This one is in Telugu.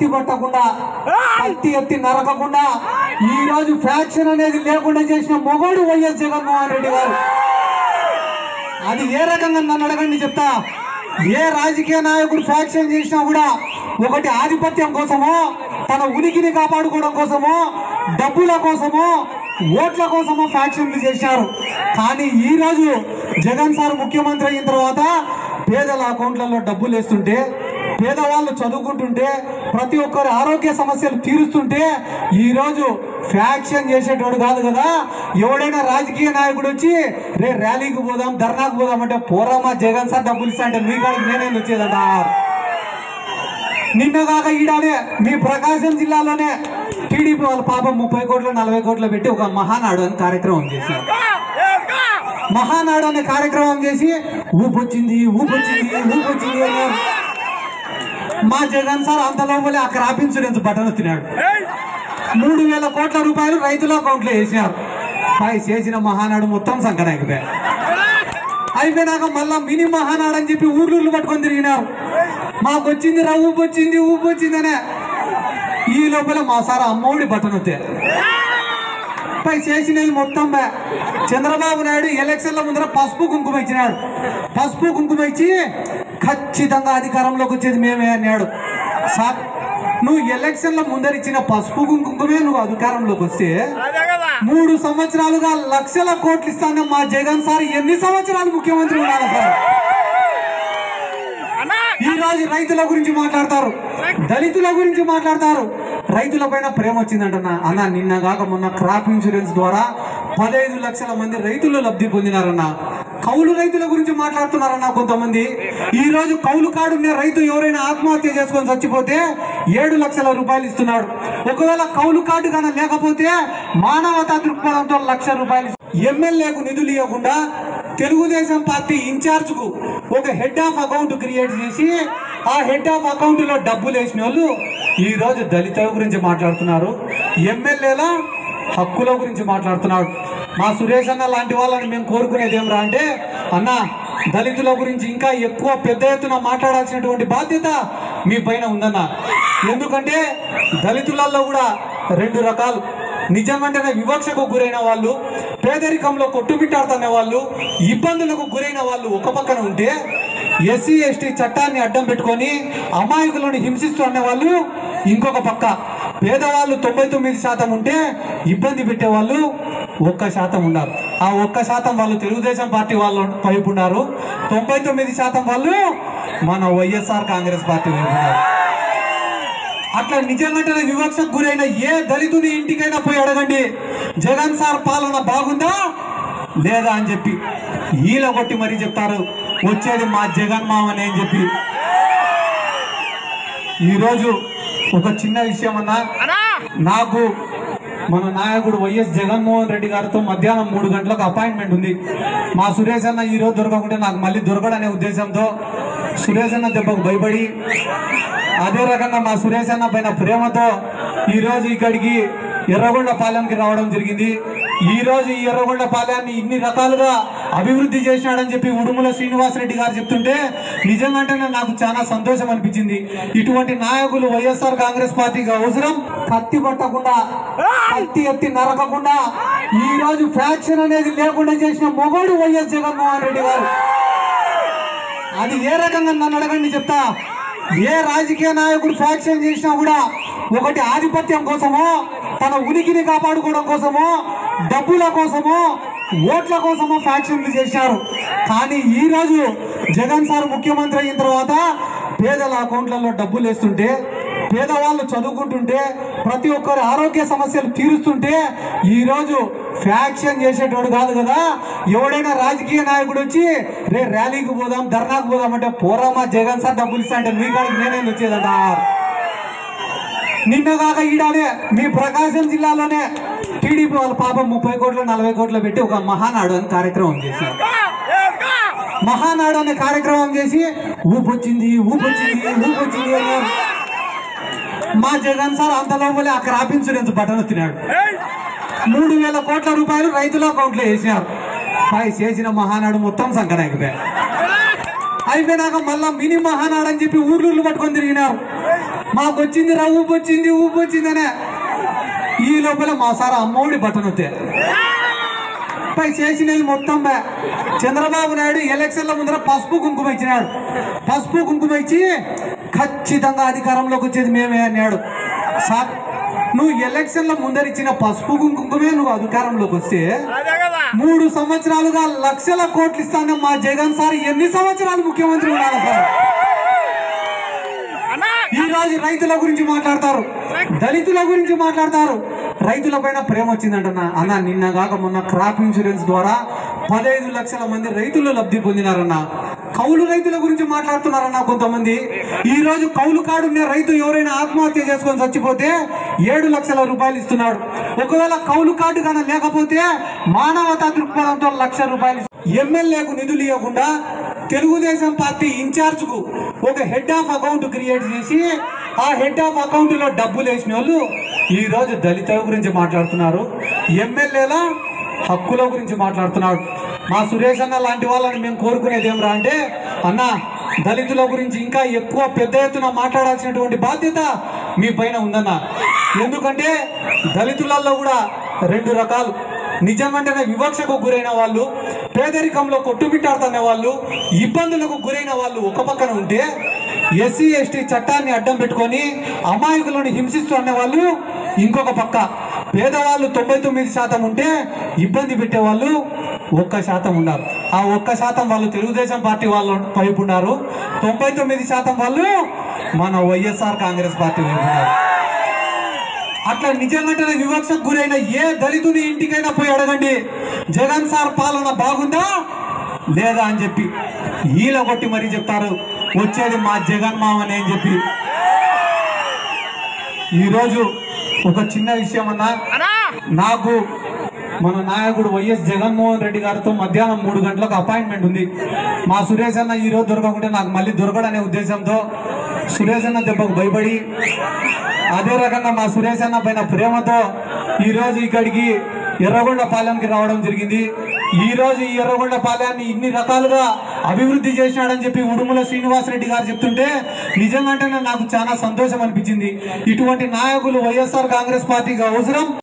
కత్తి పట్టకుండా కత్తి ఎత్తి నరకకుండా ఈ రోజు ఫ్యాక్షన్ అనేది లేకుండా చేసిన మొగోడు వైఎస్ జగన్మోహన్ రెడ్డి గారు అది ఏ రకంగా నన్ను అడగండి చెప్తా ఏ రాజకీయ నాయకుడు ఫ్యాక్షన్ చేసినా కూడా ఒకటి ఆధిపత్యం కోసమో తన ఉనికిని కాపాడుకోవడం కోసమో డబ్బుల కోసమో ఓట్ల కోసమో ఫ్యాక్షన్లు చేశారు కానీ ఈ రోజు జగన్ సార్ ముఖ్యమంత్రి అయిన తర్వాత పేదల అకౌంట్లలో డబ్బులు వేస్తుంటే పేదవాళ్ళు చదువుకుంటుంటే ప్రతి ఒక్కరి ఆరోగ్య సమస్యలు తీరుస్తుంటే ఈ రోజు ఫ్యాక్షన్ చేసేటోడు కాదు కదా ఎవడైనా రాజకీయ నాయకుడు వచ్చి రే ర్యాలీకి పోదాం ధర్నాకు పోదాం అంటే పోరామా జగన్ సార్ డబ్బులు ఇస్తా అంటే మీ కాడికి నేనే వచ్చేదంట నిన్న కాక ఈడానే మీ ప్రకాశం జిల్లాలోనే టీడీపీ వాళ్ళ పాపం ముప్పై కోట్లు నలభై కోట్లు పెట్టి ఒక మహానాడు అని కార్యక్రమం చేశారు మహానాడు అనే కార్యక్రమం చేసి ఊపొచ్చింది ఊపొచ్చింది ఊపొచ్చింది అని మా జగన్ సార్ అంత లోపలే ఆ క్రాప్ ఇన్సూరెన్స్ బటన్ వచ్చినాడు మూడు వేల కోట్ల రూపాయలు రైతుల అకౌంట్లో వేసినారు పై చేసిన మహానాడు మొత్తం సంకనాకిపోయారు అయిపోయినాక మళ్ళా మినీ మహానాడు అని చెప్పి ఊర్లూర్లు పట్టుకొని తిరిగినారు మాకు వచ్చింది రా ఊపు వచ్చింది ఊపు వచ్చిందనే ఈ లోపల మా సార్ అమ్మఒడి బటన్ వచ్చే పై చేసినది మొత్తం బే. చంద్రబాబు నాయుడు ఎలక్షన్ల ముందర పసుపు కుంకుమ ఇచ్చినాడు పసుపు కుంకుమ ఇచ్చి ఖచ్చితంగా అధికారంలోకి వచ్చేది మేమే అన్నాడు సార్ నువ్వు ఎలక్షన్ల ముందర ఇచ్చిన పసుపు కుంకుమే నువ్వు అధికారంలోకి వస్తే మూడు సంవత్సరాలుగా లక్షల కోట్లు ఇస్తాను మా జగన్ సార్ ఎన్ని సంవత్సరాలు ముఖ్యమంత్రి ఉండాలి సార్ ఈ రోజు రైతుల గురించి మాట్లాడతారు దళితుల గురించి మాట్లాడతారు రైతుల పైన ప్రేమ వచ్చిందంటన్నా అన్న నిన్న కాక మొన్న క్రాప్ ఇన్సూరెన్స్ ద్వారా పదహైదు లక్షల మంది రైతులు లబ్ధి పొందినారన్న కౌలు రైతుల గురించి మాట్లాడుతున్నారన్న కొంతమంది ఈ రోజు కౌలు కాడు ఉన్న రైతు ఎవరైనా ఆత్మహత్య చేసుకొని చచ్చిపోతే ఏడు లక్షల రూపాయలు ఇస్తున్నాడు ఒకవేళ కౌలు కార్డు కానీ లేకపోతే మానవతా దృక్పథంతో లక్ష రూపాయలు ఎమ్మెల్యేకు నిధులు ఇవ్వకుండా తెలుగుదేశం పార్టీ ఇన్ఛార్జ్ కు ఒక హెడ్ ఆఫ్ అకౌంట్ క్రియేట్ చేసి ఆ హెడ్ ఆఫ్ అకౌంట్ లో డబ్బులు వేసిన వాళ్ళు ఈ రోజు దళితుల గురించి మాట్లాడుతున్నారు ఎమ్మెల్యేల హక్కుల గురించి మాట్లాడుతున్నాడు మా సురేష్ అన్న లాంటి వాళ్ళని మేము కోరుకునేది ఏమరా అంటే అన్న దళితుల గురించి ఇంకా ఎక్కువ పెద్ద ఎత్తున మాట్లాడాల్సినటువంటి బాధ్యత మీ పైన ఉందన్న ఎందుకంటే దళితులలో కూడా రెండు రకాలు నిజంగానే వివక్షకు గురైన వాళ్ళు పేదరికంలో కొట్టుమిట్టాడుతున్న వాళ్ళు ఇబ్బందులకు గురైన వాళ్ళు ఒక పక్కన ఉంటే ఎస్సీ ఎస్టీ చట్టాన్ని అడ్డం పెట్టుకొని అమాయకులను హింసిస్తున్న వాళ్ళు ఇంకొక పక్క పేదవాళ్ళు తొంభై తొమ్మిది శాతం ఉంటే ఇబ్బంది పెట్టేవాళ్ళు ఒక్క శాతం ఉన్నారు ఆ ఒక్క శాతం వాళ్ళు తెలుగుదేశం పార్టీ వాళ్ళు వైపు ఉన్నారు తొంభై తొమ్మిది శాతం వాళ్ళు మన వైఎస్ఆర్ కాంగ్రెస్ పార్టీ వైపు ఉన్నారు అట్లా నిజంగానే వివక్షకు గురైన ఏ దళితుని ఇంటికైనా పోయి అడగండి జగన్ సార్ పాలన బాగుందా లేదా అని చెప్పి ఈల కొట్టి మరీ చెప్తారు వచ్చేది మా జగన్ మామని అని చెప్పి ఈరోజు ఒక చిన్న విషయం అన్నా నాకు మన నాయకుడు వైఎస్ జగన్మోహన్ రెడ్డి గారితో మధ్యాహ్నం మూడు గంటలకు అపాయింట్మెంట్ ఉంది మా సురేష్ అన్న ఈ రోజు దొరకకుంటే నాకు మళ్ళీ దొరకడనే ఉద్దేశంతో సురేష్ అన్న దెబ్బకు భయపడి అదే రకంగా మా సురేష్ అన్న పైన ప్రేమతో ఈ రోజు ఇక్కడికి ఎర్రగొండ పాలెంకి రావడం జరిగింది ఈ రోజు ఈ ఎర్రగొండ పాలెన్ని ఇన్ని రకాలుగా అభివృద్ధి చేసినాడని చెప్పి ఉడుముల శ్రీనివాసరెడ్డి గారు చెప్తుంటే నిజంగానే నాకు చాలా సంతోషం అనిపించింది ఇటువంటి నాయకులు వైఎస్ఆర్ కాంగ్రెస్ పార్టీకి అవసరం కత్తి పట్టకుండా కత్తి ఎత్తి నరకకుండా ఈ రోజు ఫ్యాక్షన్ అనేది లేకుండా చేసిన మొగోడు వైఎస్ జగన్మోహన్ రెడ్డి గారు అది ఏ రకంగా నన్ను అడగండి చెప్తా ఏ రాజకీయ నాయకుడు ఫ్యాక్షన్ చేసినా కూడా ఒకటి ఆధిపత్యం కోసమో తన ఉనికిని కాపాడుకోవడం కోసమో డబ్బుల కోసమో ఓట్ల కోసమో ఫ్యాక్షన్లు చేశారు కానీ ఈ రోజు జగన్ సార్ ముఖ్యమంత్రి అయిన తర్వాత పేదల అకౌంట్లలో డబ్బులు వేస్తుంటే పేదవాళ్ళు చదువుకుంటుంటే ప్రతి ఒక్కరి ఆరోగ్య సమస్యలు తీరుస్తుంటే ఈ రోజు ఫ్యాక్షన్ చేసేటోడు కాదు కదా ఎవడైనా రాజకీయ నాయకుడు వచ్చి రే ర్యాలీకి పోదాం ధర్నాకు పోదాం అంటే పోరామా జగన్ సార్ డబ్బులు ఇస్తా అంటే మీ కాడికి నేనే వచ్చేదంట నిన్న కాక ఈడానే మీ ప్రకాశం జిల్లాలోనే టీడీపీ వాళ్ళ పాపం ముప్పై కోట్లు నలభై కోట్లు పెట్టి ఒక మహానాడు అని కార్యక్రమం చేశారు మహానాడు అనే కార్యక్రమం చేసి ఊపొచ్చింది ఊపొచ్చింది ఊపొచ్చింది అని మా జగన్ సార్ అంత లోపలే ఆ క్రాప్ ఇన్సూరెన్స్ బటన్ వచ్చినాడు మూడు వేల కోట్ల రూపాయలు రైతుల అకౌంట్లో వేసినారు పై చేసిన మహానాడు మొత్తం సంకనాకిపోయారు అయిపోయినాక మళ్ళా మినీ మహానాడు అని చెప్పి ఊర్లూర్లు పట్టుకొని తిరిగినారు మాకు వచ్చింది రా ఊపు వచ్చింది ఊపు వచ్చిందనే ఈ లోపల మా సార్ అమ్మఒడి బటన్ వస్తే పై చేసినది మొత్తం బా చంద్రబాబు నాయుడు ఎలక్షన్ల ముందర పసుపు కుంకుమ ఇచ్చినాడు పసుపు కుంకుమ ఇచ్చి ఖచ్చితంగా అధికారంలోకి వచ్చేది మేమే అన్నాడు సార్ నువ్వు ఎలక్షన్ల ముందర ఇచ్చిన పసుపు కుంకుమే నువ్వు అధికారంలోకి వస్తే మూడు సంవత్సరాలుగా లక్షల కోట్లు ఇస్తాను మా జగన్ సార్ ఎన్ని సంవత్సరాలు ముఖ్యమంత్రి ఉండాలి సార్ ఈ రోజు రైతుల గురించి మాట్లాడతారు దళితుల గురించి మాట్లాడతారు రైతుల పైన ప్రేమ వచ్చిందంటన్నా అన్న నిన్న కాక మొన్న క్రాప్ ఇన్సూరెన్స్ ద్వారా పదహైదు లక్షల మంది రైతులు లబ్ధి పొందినారన్న కౌలు రైతుల గురించి మాట్లాడుతున్నారన్న కొంతమంది ఈ రోజు కౌలు కార్డు ఉన్న రైతు ఎవరైనా ఆత్మహత్య చేసుకొని చచ్చిపోతే ఏడు లక్షల రూపాయలు ఇస్తున్నాడు ఒకవేళ కౌలు కార్డు కన్నా లేకపోతే మానవతా దృక్పథంతో లక్ష రూపాయలు ఎమ్మెల్యేకు నిధులు ఇవ్వకుండా తెలుగుదేశం పార్టీ ఇన్ఛార్జ్ కు ఒక హెడ్ ఆఫ్ అకౌంట్ క్రియేట్ చేసి ఆ హెడ్ ఆఫ్ అకౌంట్ లో డబ్బులు వేసిన వాళ్ళు ఈ రోజు దళితుల గురించి మాట్లాడుతున్నారు ఎమ్మెల్యేల హక్కుల గురించి మాట్లాడుతున్నాడు మా సురేష్ అన్న లాంటి వాళ్ళని మేము కోరుకునేది ఏమరా అంటే అన్న దళితుల గురించి ఇంకా ఎక్కువ పెద్ద ఎత్తున మాట్లాడాల్సినటువంటి బాధ్యత మీ పైన ఉందన్న ఎందుకంటే దళితులలో కూడా రెండు రకాలు నిజంగానే వివక్షకు గురైన వాళ్ళు పేదరికంలో కొట్టుమిట్టాడుతున్న వాళ్ళు ఇబ్బందులకు గురైన వాళ్ళు ఒక పక్కన ఉంటే ఎస్సీ ఎస్టీ చట్టాన్ని అడ్డం పెట్టుకొని అమాయకులను హింసిస్తున్న వాళ్ళు ఇంకొక పక్క పేదవాళ్ళు తొంభై తొమ్మిది శాతం ఉంటే ఇబ్బంది పెట్టే వాళ్ళు ఒక్క శాతం ఉన్నారు ఆ ఒక్క శాతం వాళ్ళు తెలుగుదేశం పార్టీ వాళ్ళు వైపు ఉన్నారు తొంభై తొమ్మిది శాతం వాళ్ళు మన వైఎస్ఆర్ కాంగ్రెస్ పార్టీ వైపు ఉన్నారు అట్లా నిజంగానే వివక్షకు గురైన ఏ దళితుని ఇంటికైనా పోయి అడగండి జగన్ సార్ పాలన బాగుందా లేదా అని చెప్పి ఈల కొట్టి మరీ చెప్తారు వచ్చేది మా జగన్ మామని అని చెప్పి ఈరోజు ఒక చిన్న విషయం అన్నా నాకు మన నాయకుడు వైఎస్ జగన్మోహన్ రెడ్డి గారితో మధ్యాహ్నం మూడు గంటలకు అపాయింట్మెంట్ ఉంది మా సురేష్ అన్న ఈ రోజు దొరకకుంటే నాకు మళ్ళీ దొరకడనే ఉద్దేశంతో సురేష్ అన్న దెబ్బకు భయపడి అదే రకంగా మా సురేష్ అన్న పైన ప్రేమతో ఈ రోజు ఇక్కడికి ఎర్రగొండ పాలెంకి రావడం జరిగింది ఈ రోజు ఈ ఎర్రగొండ పాలెన్ని ఇన్ని రకాలుగా అభివృద్ధి చేసినాడని చెప్పి ఉడుముల శ్రీనివాసరెడ్డి గారు చెప్తుంటే నిజంగానే నాకు చాలా సంతోషం అనిపించింది ఇటువంటి నాయకులు వైఎస్ఆర్ కాంగ్రెస్ పార్టీకి అవసరం